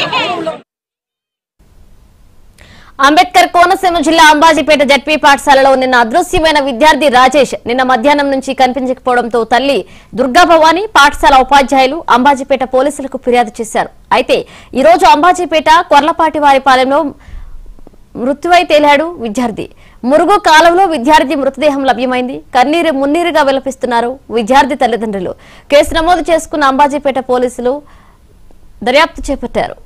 అంబేద్కర్ కోనసీమ జిల్లా అంబాజీపేట జడ్పీ పాఠశాలలో నిన్న అదృశ్యమైన విద్యార్థి రాజేష్ నిన్న మధ్యాహ్నం నుంచి కనిపించకపోవడంతో తల్లి దుర్గా భవాని పాఠశాల ఉపాధ్యాయులు అంబాజీపేట పోలీసులకు ఫిర్యాదు చేశారు అయితే ఈ రోజు అంబాజీపేట కొర్లపాటి వారిపాలెంలో మృత్యువై తేలాడు విద్యార్థి మురుగు కాలంలో విద్యార్థి మృతదేహం లభ్యమైంది కన్నీరు మున్నీరుగా విలపిస్తున్నారు విద్యార్థి తల్లిదండ్రులు కేసు నమోదు చేసుకున్న అంబాజీపేట పోలీసులు దర్యాప్తు చేపట్టారు